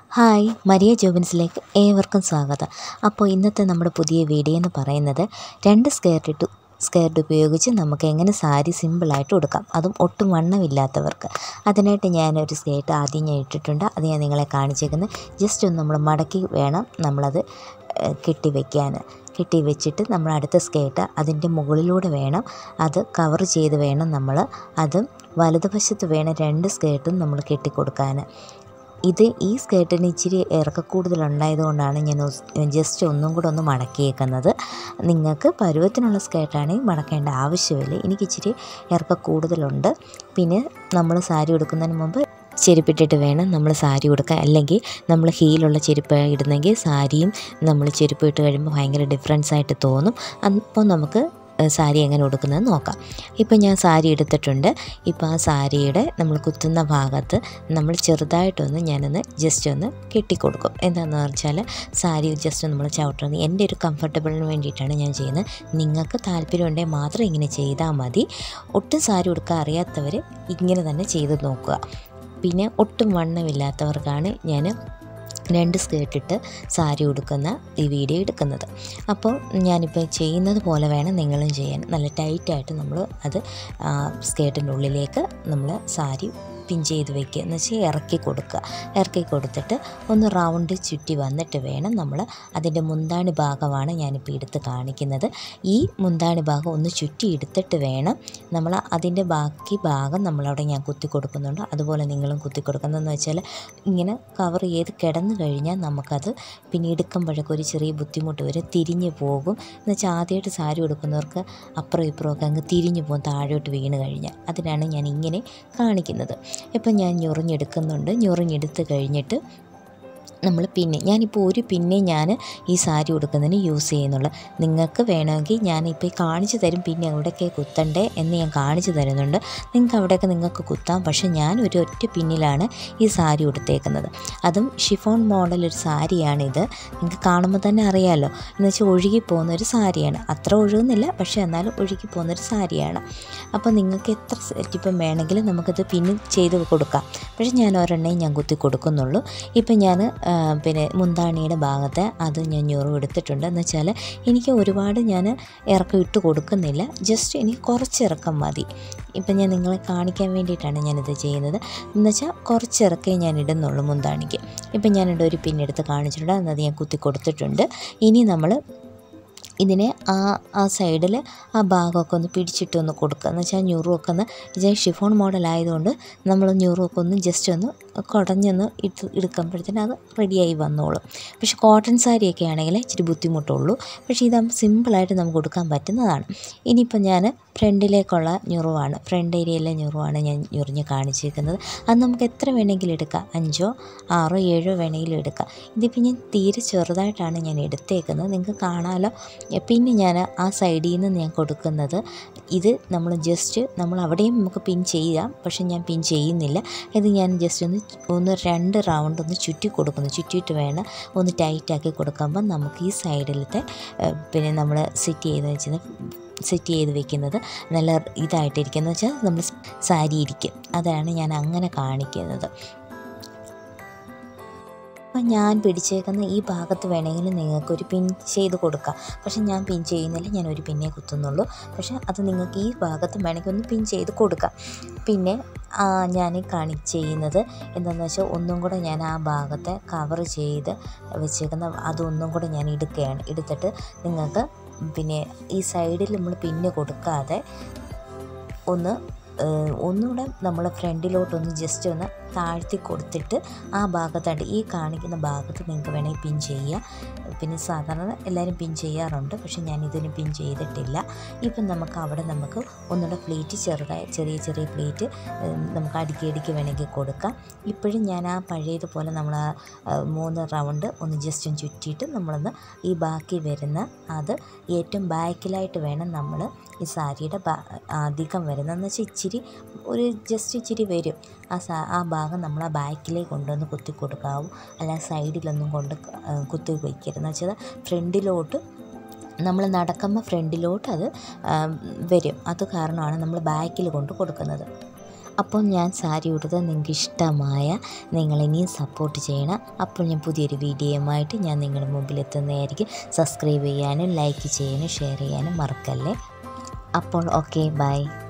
hi Maria ജോബിൻസിലേക്ക് ഏവർക്കും സ്വാഗതം അപ്പോൾ ഇന്നത്തെ നമ്മുടെ പുതിയ വീഡിയോ എന്ന് പറയുന്നത് രണ്ട് സ്കേർട്ട് ഇട്ട് സ്കേർട്ട് ഉപയോഗിച്ച് നമുക്ക് എങ്ങനെ സാരി സിമ്പിളായിട്ട് ഉടുക്കാം അതും ഒട്ടും വണ്ണമില്ലാത്തവർക്ക് അതിനായിട്ട് ഞാനൊരു സ്കേർട്ട് ആദ്യം ഞാൻ ഇട്ടിട്ടുണ്ട് അത് ഞാൻ നിങ്ങളെ കാണിച്ചേക്കുന്നത് ജസ്റ്റ് ഒന്ന് നമ്മൾ മടക്കി വേണം നമ്മളത് ഏഹ്, കെട്ടി വയ്ക്കാൻ കെട്ടി വെച്ചിട്ട് നമ്മൾ അടുത്ത സ്കേർട്ട് അതിൻ്റെ മുകളിലൂടെ വേണം അത് കവർ ചെയ്ത് വേണം നമ്മൾ അതും വലതുവശത്ത് വേണം രണ്ട് സ്കേർട്ടും നമ്മൾ കെട്ടിക്കൊടുക്കാൻ ഇത് ഈ സ്കേർട്ടിന് ഇച്ചിരി ഇറക്കക്കൂടുതലുണ്ടായത് കൊണ്ടാണ് ഞാൻ ഉസ്- ജസ്റ്റ് ഒന്നും കൂടെ ഒന്ന് മടക്കിയേക്കുന്നത് നിങ്ങൾക്ക് പരുവത്തിനുള്ള സ്കേർട്ടാണെങ്കിൽ മടക്കേണ്ട ആവശ്യമില്ല എനിക്ക് ഇച്ചിരി ഇറക്കക്കൂടുതലുണ്ട് പിന്നെ നമ്മൾ സാരി ഉടുക്കുന്നതിന് മുമ്പ് ചെരുപ്പിട്ടിട്ട് വേണം നമ്മൾ സാരി ഉടുക്കാൻ അല്ലെങ്കിൽ നമ്മൾ ഹീലുള്ള ചെരുപ്പ് ഇടുന്നെങ്കിൽ സാരിയും നമ്മൾ ചെരുപ്പ് ഇട്ട് കഴിയുമ്പോൾ ഭയങ്കര ഡിഫറൻസ് ആയിട്ട് തോന്നും അപ്പോൾ നമുക്ക് ഏഹ്, സാരി എങ്ങനെ ഉടുക്കുന്നത് നോക്കാം ഇപ്പം ഞാൻ സാരി എടുത്തിട്ടുണ്ട് ഇപ്പോൾ ആ സാരിയുടെ നമ്മൾ കുത്തുന്ന ഭാഗത്ത് നമ്മൾ ചെറുതായിട്ടൊന്ന് ഞാനൊന്ന് ജസ്റ്റ് ഒന്ന് കെട്ടിക്കൊടുക്കും എന്താണെന്ന് വെച്ചാൽ സാരി ജസ്റ്റ് നമ്മൾ ചവിട്ടുന്നത് എൻ്റെ ഒരു കംഫർട്ടബിളിന് വേണ്ടിയിട്ടാണ് ഞാൻ ചെയ്യുന്നത് നിങ്ങൾക്ക് താല്പര്യമുണ്ടെങ്കിൽ മാത്രം ഇങ്ങനെ ചെയ്താൽ മതി ഒട്ടും സാരി ഉടുക്കാൻ അറിയാത്തവർ ഇങ്ങനെ തന്നെ ചെയ്ത് നോക്കുക പിന്നെ ഒട്ടും വണ്ണമില്ലാത്തവർക്കാണ് ഞാൻ രണ്ട് സ്കേർട്ടിട്ട് സാരി ഉടുക്കുന്ന ഈ വീഡിയോ എടുക്കുന്നത് അപ്പോൾ ഞാനിപ്പോൾ ചെയ്യുന്നത് പോലെ വേണം നിങ്ങളും ചെയ്യാൻ നല്ല ടൈറ്റായിട്ട് നമ്മൾ അത് ആ, സ്കേർട്ടിൻ്റെ ഉള്ളിലേക്ക് നമ്മൾ സാരി പിൻ ചെയ്ത് വെക്കുക എന്ന് വെച്ചാൽ ഇറക്കി കൊടുക്കുക ഇറക്കി കൊടുത്തിട്ട് ഒന്ന് റൗണ്ട് ചുറ്റി വന്നിട്ട് വേണം നമ്മൾ അതിൻ്റെ മുന്താണി ഭാഗമാണ് ഞാനിപ്പോൾ എടുത്ത് കാണിക്കുന്നത് ഈ മുന്താണി ഭാഗം ഒന്ന് ചുറ്റി എടുത്തിട്ട് വേണം നമ്മൾ അതിൻ്റെ ബാക്കി ഭാഗം നമ്മളവിടെ ഞാൻ കുത്തി കൊടുക്കുന്നുണ്ട് അതുപോലെ നിങ്ങളും കുത്തി കൊടുക്കുന്നതെന്ന് വെച്ചാൽ ഇങ്ങനെ കവർ ചെയ്ത് കിടന്നു കഴിഞ്ഞാൽ നമുക്കത് പിന്നെ എടുക്കുമ്പോഴൊക്കെ ഒരു ചെറിയ ബുദ്ധിമുട്ട് വരും തിരിഞ്ഞു പോകും എന്ന് വെച്ചാൽ ആദ്യമായിട്ട് സാരി ഉടുക്കുന്നവർക്ക് അപ്പുറം ഇപ്പുറമൊക്കെ അങ്ങ് തിരിഞ്ഞു പോകും താഴോട്ട് വീണ് കഴിഞ്ഞാൽ അതിനാണ് ഞാൻ ഇങ്ങനെ കാണിക്കുന്നത് ഇപ്പം ഞാൻ ഞൊറിഞ്ഞെടുക്കുന്നുണ്ട് ഞൊറിഞ്ഞെടുത്ത് കഴിഞ്ഞിട്ട് നമ്മൾ പിന്നെ ഞാനിപ്പോൾ ഒരു പിന്നെ ഞാൻ ഈ സാരി ഉടുക്കുന്നതിന് യൂസ് ചെയ്യുന്നുള്ളൂ നിങ്ങൾക്ക് വേണമെങ്കിൽ ഞാനിപ്പോൾ ഈ കാണിച്ചു തരും പിന്നെ എവിടെയൊക്കെ കുത്തണ്ടേ എന്ന് ഞാൻ കാണിച്ചു തരുന്നുണ്ട് നിങ്ങൾക്ക് അവിടെയൊക്കെ നിങ്ങൾക്ക് കുത്താം പക്ഷേ ഞാൻ ഒരു ഒറ്റ പിന്നിലാണ് ഈ സാരി ഉടുത്തേക്കുന്നത് അതും ഷിഫോൺ മോഡൽ ഒരു സാരിയാണിത് നിങ്ങൾക്ക് കാണുമ്പോൾ തന്നെ അറിയാമല്ലോ എന്ന് വെച്ചാൽ ഒഴുകി പോകുന്ന ഒരു സാരിയാണ് അത്ര ഒഴുകുന്നില്ല പക്ഷേ എന്നാലും ഒഴുകി പോകുന്ന ഒരു സാരിയാണ് അപ്പോൾ നിങ്ങൾക്ക് എത്ര സെറ്റിപ്പം വേണമെങ്കിലും നമുക്കിത് പിന്ന് ചെയ്ത് കൊടുക്കാം പക്ഷേ ഞാൻ ഒരെണ്ണയും ഞാൻ കുത്തി കൊടുക്കുന്നുള്ളൂ ഇപ്പം ഞാൻ പിന്നെ മുന്താണിയുടെ ഭാഗത്തെ അത് ഞാൻ ഞൊറു എടുത്തിട്ടുണ്ട് എന്ന് വെച്ചാൽ എനിക്ക് ഒരുപാട് ഞാൻ ഇറക്കം ഇട്ട് കൊടുക്കുന്നില്ല ജസ്റ്റ് എനിക്ക് കുറച്ച് ഇറക്കം മതി ഇപ്പം ഞാൻ നിങ്ങളെ കാണിക്കാൻ വേണ്ടിയിട്ടാണ് ഞാനിത് ചെയ്യുന്നത് എന്ന് വെച്ചാൽ കുറച്ച് ഇറക്കേ ഞാൻ ഇടുന്നുള്ളൂ മുന്താണിക്ക് ഇപ്പം ഞാനിവിടെ ഒരു പിന്നെടുത്ത് കാണിച്ചിട്ടുണ്ട് എന്നത് ഞാൻ കുത്തി കൊടുത്തിട്ടുണ്ട് ഇനി നമ്മൾ ഇതിനെ ആ ആ സൈഡിൽ ആ ഭാഗമൊക്കെ ഒന്ന് പിടിച്ചിട്ടൊന്ന് കൊടുക്കുക എന്ന് വെച്ചാൽ ഞുറുമൊക്കെ ഒന്ന് ഇത് ഷിഫോൺ മോഡലായതുകൊണ്ട് നമ്മൾ ഞുറുമൊക്കെ ഒന്ന് ജസ്റ്റ് ഒന്ന് കുടഞ്ഞൊന്ന് ഇട്ട് എടുക്കുമ്പോഴത്തേന് അത് റെഡിയായി വന്നോളും പക്ഷെ കോട്ടൺ സാരിയൊക്കെ ആണെങ്കിൽ ഇച്ചിരി ബുദ്ധിമുട്ടുള്ളൂ പക്ഷേ ഇതാകുമ്പോൾ സിമ്പിളായിട്ട് നമുക്ക് കൊടുക്കാൻ പറ്റുന്നതാണ് ഇനിയിപ്പോൾ ഞാൻ ഫ്രണ്ടിലേക്കുള്ള ഞുറുവാണ് ഫ്രണ്ട് ഏരിയയിലെ ഞുറുവാണ് ഞാൻ ഞുറിഞ്ഞ് കാണിച്ചിരിക്കുന്നത് അത് നമുക്ക് എത്ര വേണമെങ്കിലും എടുക്കാം അഞ്ചോ ആറോ ഏഴോ വേണമെങ്കിലും എടുക്കാം ഇതിപ്പോൾ ഞാൻ തീരെ ചെറുതായിട്ടാണ് ഞാൻ എടുത്തേക്കുന്നത് നിങ്ങൾക്ക് കാണാമല്ലോ പിന്നെ ഞാൻ ആ സൈഡിൽ നിന്ന് ഞാൻ കൊടുക്കുന്നത് ഇത് നമ്മൾ ജസ്റ്റ് നമ്മൾ അവിടെയും നമുക്ക് പിൻ ചെയ്യാം പക്ഷെ ഞാൻ പിൻ ചെയ്യുന്നില്ല ഇത് ഞാൻ ജസ്റ്റ് ഒന്ന് ഒന്ന് രണ്ട് റൗണ്ട് ഒന്ന് ചുറ്റി കൊടുക്കുന്നു ചുറ്റിയിട്ട് വേണം ഒന്ന് ടൈറ്റാക്കി കൊടുക്കുമ്പോൾ നമുക്ക് ഈ സൈഡിലത്തെ ഏഹ്, പിന്നെ നമ്മൾ സെറ്റ് ചെയ്ത് വെച്ചത് സെറ്റ് ചെയ്ത് വെക്കുന്നത് നല്ല ഇതായിട്ടിരിക്കുന്നത് വെച്ചാൽ നമ്മൾ സാരി ഇരിക്കും അതാണ് ഞാൻ അങ്ങനെ കാണിക്കുന്നത് അപ്പം ഞാൻ പിടിച്ചേക്കുന്ന ഈ ഭാഗത്ത് വേണമെങ്കിൽ നിങ്ങൾക്കൊരു പിൻ ചെയ്ത് കൊടുക്കാം പക്ഷെ ഞാൻ പിൻ ചെയ്യുന്നില്ല ഞാൻ ഒരു പിന്നേ കുത്തുന്നുള്ളൂ പക്ഷെ അത് നിങ്ങൾക്ക് ഈ ഭാഗത്ത് വേണമെങ്കിൽ ഒന്ന് പിൻ ചെയ്ത് കൊടുക്കാം പിന്നെ ആ, ഞാൻ കാണി ചെയ്യുന്നത് എന്താണെന്ന് വെച്ചാൽ ഒന്നും കൂടെ ഞാൻ ആ ഭാഗത്തെ കവർ ചെയ്ത് വെച്ചേക്കുന്ന അതൊന്നും കൂടെ ഞാൻ എടുക്കുകയാണ് എടുത്തിട്ട് നിങ്ങൾക്ക് പിന്നെ ഈ സൈഡിൽ നമ്മൾ പിന്ന് കൊടുക്കാതെ ഒന്ന് ഏഹ്, ഒന്നുകൂടെ നമ്മൾ ഫ്രണ്ടിലോട്ടൊന്ന് ജസ്റ്റ് ഒന്ന് താഴ്ത്തി കൊടുത്തിട്ട് ആ ഭാഗത്തായിട്ട് ഈ കാണിക്കുന്ന ഭാഗത്ത് നിങ്ങൾക്ക് വേണമെങ്കിൽ പിൻ ചെയ്യാം പിന്നെ സാധാരണ എല്ലാവരും പിൻ ചെയ്യാറുണ്ട് പക്ഷെ ഞാൻ ഇതിന് പിൻ ചെയ്തിട്ടില്ല ഇപ്പം നമുക്ക് അവിടെ നമുക്ക് ഒന്നുകൂടെ പ്ലേറ്റ് ചെറുതായി ചെറിയ ചെറിയ പ്ലേറ്റ് നമുക്ക് അടുക്കി അടുക്കി വേണമെങ്കിൽ കൊടുക്കാം ഇപ്പോഴും ഞാൻ ആ പഴയതുപോലെ നമ്മൾ ആ ആ, മൂന്ന് റൗണ്ട് ഒന്ന് ജസ്റ്റ് ഒന്ന് ചുറ്റിയിട്ട് നമ്മളൊന്ന് ഈ ബാക്കി വരുന്ന അത് ഏറ്റവും ബാക്കിലായിട്ട് വേണം നമ്മൾ ഈ സാരിയുടെ ബാ അധികം വരുന്നതെന്ന് വെച്ചാൽ ഇച്ചിരി ഒരു ജസ്റ്റ് ഇച്ചിരി വരും ആ സാ ആ ഭാഗം നമ്മൾ ആ ബാക്കിലേക്ക് കൊണ്ടുവന്ന് കുത്തി കൊടുക്കാവും അല്ല സൈഡിലൊന്നും കൊണ്ട് ആ, കുത്തി വയ്ക്കരുതെന്ന് വെച്ചാൽ ഫ്രണ്ടിലോട്ട് നമ്മൾ നടക്കുമ്പോൾ ഫ്രണ്ടിലോട്ട് അത് ആ, വരും അത് കാരണമാണ് നമ്മൾ ബാക്കിൽ കൊണ്ട് കൊടുക്കുന്നത് അപ്പോൾ ഞാൻ സാരി ഉടുത്തത് നിങ്ങൾക്ക് ഇഷ്ടമായ നിങ്ങൾ ഇനിയും സപ്പോർട്ട് ചെയ്യണം അപ്പോൾ ഞാൻ പുതിയൊരു വീഡിയോയുമായിട്ട് ഞാൻ നിങ്ങളുടെ മുമ്പിൽ എത്തുന്നതായിരിക്കും സബ്സ്ക്രൈബ് ചെയ്യാനും ലൈക്ക് ചെയ്യാനും ഷെയർ ചെയ്യാനും മറക്കല്ലേ അപ്പോൾ ഓക്കെ ബൈ